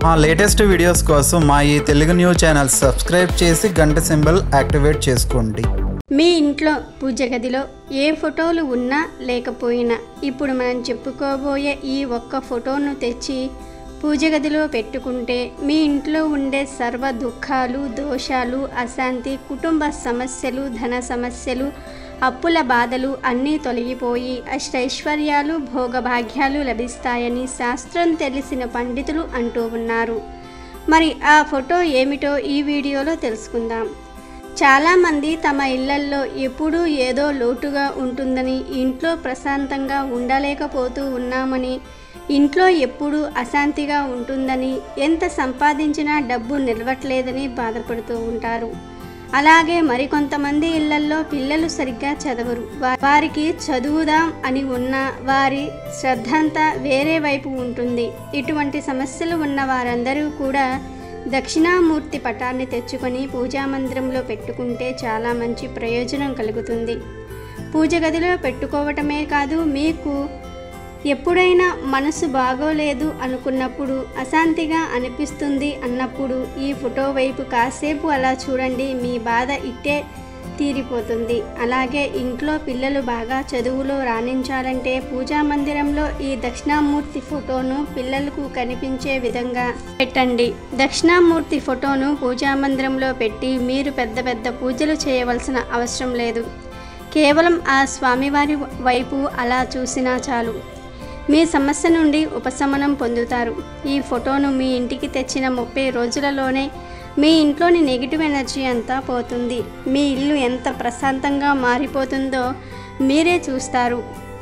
మా latest videos కోసం మా ఈ తెలుగు న్యూస్ ఛానల్ సబ్స్క్రైబ్ చేసి గంట సింబల్ యాక్టివేట్ చేసుకోండి మీ ఇంట్లో పూజ గదిలో ఏ ఫోటోలు ఉన్నా లేకపోయినా ఇప్పుడు మనం చెప్పుకోబోయే ఈ ఒక్క ఫోటోను తెచ్చి పూజ గదిలో పెట్టుకుంటే మీ ఇంట్లో ఉండే సర్వ దుఃఖాలు దోషాలు అశాంతి కుటుంబ సమస్యలు ధన సమస్యలు అప్పుల బాధలు అన్నీ తొలగిపోయి అష్టైశ్వర్యాలు భోగభాగ్యాలు లభిస్తాయని శాస్త్రం తెలిసిన పండితులు అంటూ ఉన్నారు మరి ఆ ఫోటో ఏమిటో ఈ వీడియోలో తెలుసుకుందాం చాలామంది తమ ఇళ్లల్లో ఎప్పుడూ ఏదో లోటుగా ఉంటుందని ఇంట్లో ప్రశాంతంగా ఉండలేకపోతూ ఉన్నామని ఇంట్లో ఎప్పుడూ అశాంతిగా ఉంటుందని ఎంత సంపాదించినా డబ్బు నిలవట్లేదని బాధపడుతూ ఉంటారు అలాగే మరికొంతమంది ఇళ్లల్లో పిల్లలు సరిగ్గా చదవరు వా- వారికి చదువుదాం అని ఉన్న వారి శ్రద్ధంతా వేరే వైపు ఉంటుంది ఇటువంటి సమస్యలు ఉన్న వారందరూ కూడా దక్షిణామూర్తి పటాన్ని తెచ్చుకొని పూజా మందిరంలో పెట్టుకుంటే చాలా మంచి ప్రయోజనం కలుగుతుంది పూజ గదిలో పెట్టుకోవటమే కాదు మీకు ఎప్పుడైనా మనసు బాగోలేదు అనుకున్నప్పుడు అశాంతిగా అనిపిస్తుంది అన్నప్పుడు ఈ ఫోటో వైపు కాసేపు అలా చూడండి మీ బాధ ఇట్టే తీరిపోతుంది అలాగే ఇంట్లో పిల్లలు బాగా చదువులో రాణించాలంటే పూజా మందిరంలో ఈ దక్షిణామూర్తి ఫోటోను పిల్లలకు కనిపించే విధంగా పెట్టండి దక్షిణామూర్తి ఫోటోను పూజా మందిరంలో పెట్టి మీరు పెద్ద పెద్ద పూజలు చేయవలసిన అవసరం లేదు కేవలం ఆ స్వామివారి వైపు అలా చూసినా చాలు మీ సమస్య నుండి ఉపశమనం పొందుతారు ఈ ఫోటోను మీ ఇంటికి తెచ్చిన ముప్పై రోజులలోనే మీ ఇంట్లోని నెగిటివ్ ఎనర్జీ అంతా పోతుంది మీ ఇల్లు ఎంత ప్రశాంతంగా మారిపోతుందో మీరే చూస్తారు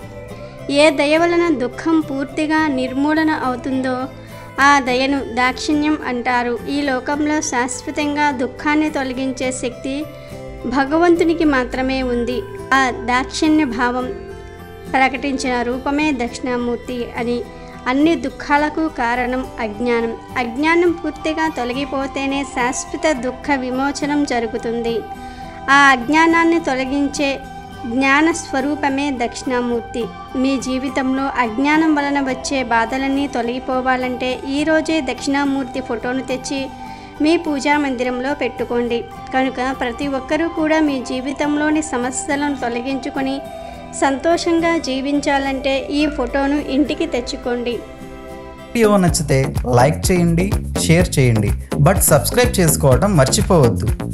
ఏ దయ వలన దుఃఖం పూర్తిగా నిర్మూలన అవుతుందో ఆ దయను దాక్షిణ్యం అంటారు ఈ లోకంలో శాశ్వతంగా దుఃఖాన్ని తొలగించే శక్తి భగవంతునికి మాత్రమే ఉంది ఆ దాక్షిణ్య భావం ప్రకటించిన రూపమే దక్షిణామూర్తి అని అన్ని దుఃఖాలకు కారణం అజ్ఞానం అజ్ఞానం పూర్తిగా తొలగిపోతేనే శాశ్వత దుఃఖ విమోచనం జరుగుతుంది ఆ అజ్ఞానాన్ని తొలగించే జ్ఞాన స్వరూపమే దక్షిణామూర్తి మీ జీవితంలో అజ్ఞానం వలన వచ్చే బాధలన్నీ తొలగిపోవాలంటే ఈరోజే దక్షిణామూర్తి ఫోటోను తెచ్చి మీ పూజా మందిరంలో పెట్టుకోండి కనుక ప్రతి ఒక్కరూ కూడా మీ జీవితంలోని సమస్యలను తొలగించుకొని సంతోషంగా జీవించాలంటే ఈ ఫోటోను ఇంటికి తెచ్చుకోండి వీడియో నచ్చితే లైక్ చేయండి షేర్ చేయండి బట్ సబ్స్క్రైబ్ చేసుకోవడం మర్చిపోవద్దు